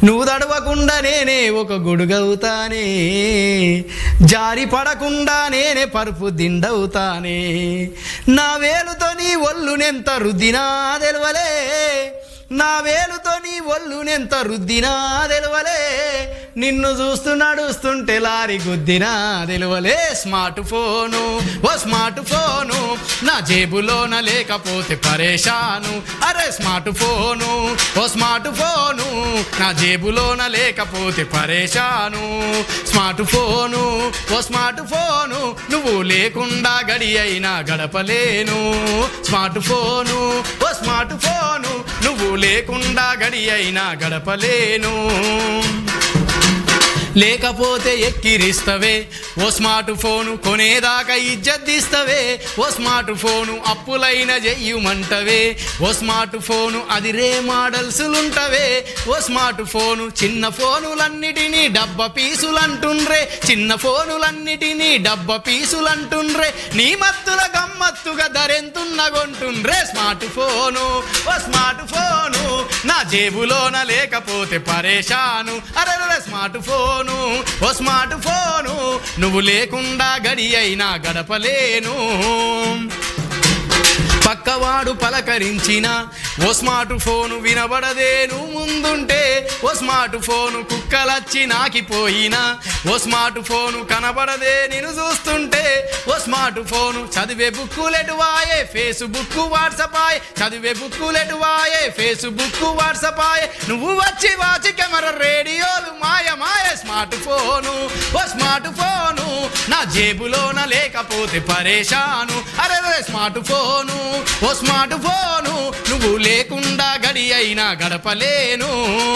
నువ్వు తడవకుండా నేనే ఒక గొడుగవుతానే జారి పడకుండా నేనే పరుపు దిండవుతానే నా వేలుతో నీ ఒళ్ళునెంత రుద్దినా తెలవలే నా వేలుతో నీ ఒళ్ళునెంత రుద్దినా తెలవలే నిన్ను చూస్తూ నడుస్తుంటే లారీ గుద్దినా తెలవలే స్మార్ట్ ఫోను ఓ స్మార్ట్ ఫోను నా జేబులోన లేకపోతే పరేషాను అరే స్మార్ట్ ఫోను ఓ స్మార్ట్ ఫోను నా జేబులోన లేకపోతే పరేషాను స్మార్ట్ ఫోను ఓ స్మార్ట్ ఫోను నువ్వు లేకుండా గడి అయినా గడపలేను స్మార్ట్ ఫోను ఓ స్మార్ట్ ఫోను నువ్వు లేకుండా గడి అయినా గడపలేను లేకపోతే ఎక్కిరిస్తవే ఓ స్మార్ట్ ఫోను కొనేదాకా ఇజ్జద్దిస్తవే ఓ స్మార్ట్ ఫోను అప్పులైన చెయ్యమంటవే ఓ స్మార్ట్ ఫోను అది రే మోడల్స్లుంటవే ఓ స్మార్ట్ ఫోను చిన్న ఫోనులన్నిటినీ డబ్బ పీసులంటుండ్రే చిన్న ఫోనులన్నిటినీ డబ్బ పీసులంటుండ్రే నీ మత్తుల గమ్మత్తుగా ధరెంతున్న కొంటుండ్రే స్మార్ట్ ఫోను ఓ స్మార్ట్ ఫోను నా జేబులోన లేకపోతే పరేషాను అరే స్మార్ట్ ఫోను ఓ స్మార్ట్ ఫోను నువ్వు లేకుండా గడి అయినా గడపలేను పక్కవాడు పలకరించిన ఓ స్మార్ట్ ఫోను వినబడదేను ముందుంటే ఓ స్మార్ట్ ఫోను కుక్కలచ్చి నాకిపోయినా ఓ స్మార్ట్ ఫోను కనబడదే నేను చూస్తుంటే ఓ స్మార్ట్ ఫోను చదివే బుక్కులెటువాయే ఫేస్బుక్ వాట్సప్ ఆయే చదివే బుక్కులెటువాయే ఫేస్బుక్ వాట్సప్ ఆయే నువ్వు వచ్చి వాచి కెమెరా రేడియోలు మాయ మాయ స్మార్ట్ ఫోను ఓ స్మార్ట్ ఫోను నా జేబులోన లేకపోతే పరేషాను అరే రే స్మార్ట్ ఫోను ఓ స్మార్ట్ ఫోను నువ్వు లేకుండా గడి అయినా గడపలేను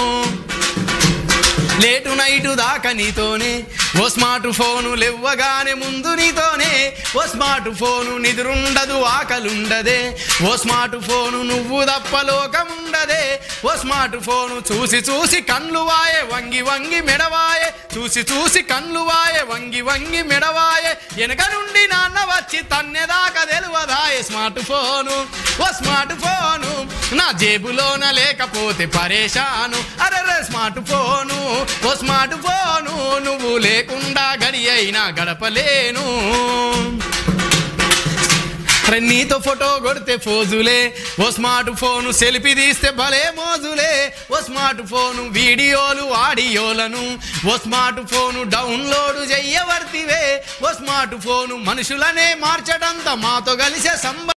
లేటు నైటు దాకా నీతోనే ఓ స్మార్ట్ ఫోను లేవ్వగానే ముందు నీతోనే ఓ స్మార్ట్ ఫోను నిద్రుండదు ఆకలుండదే ఓ స్మార్ట్ ఫోను నువ్వు తప్ప లోకముండదే ఓ స్మార్ట్ ఫోను చూసి చూసి కళ్ళు వాయే వంగి వంగి మెడవాయే చూసి చూసి కళ్ళు వాయే వంగి వంగి మెడవాయే వెనక నుండి నాన్న వచ్చి తన్నెదాకా తెలువదాయే స్మార్ట్ ఫోను ఓ స్మార్ట్ ఫోను నా జేబులోన లేకపోతే పరేషాను అరే రే స్మార్ట్ ఫోను ఓ స్మార్ట్ ఫోను నువ్వు లేకుండా గడి అయినా గడపలేను అరే నీతో ఫోటో కొడితే ఫోజులే ఓ స్మార్ట్ ఫోను సెల్ఫీ తీస్తే భలే మోజులే ఓ స్మార్ట్ ఫోను వీడియోలు ఆడియోలను ఓ స్మార్ట్ ఫోను డౌన్లోడ్ చెయ్యవర్తివే ఓ స్మార్ట్ ఫోను మనుషులనే మార్చడంతో మాతో కలిసే సంబ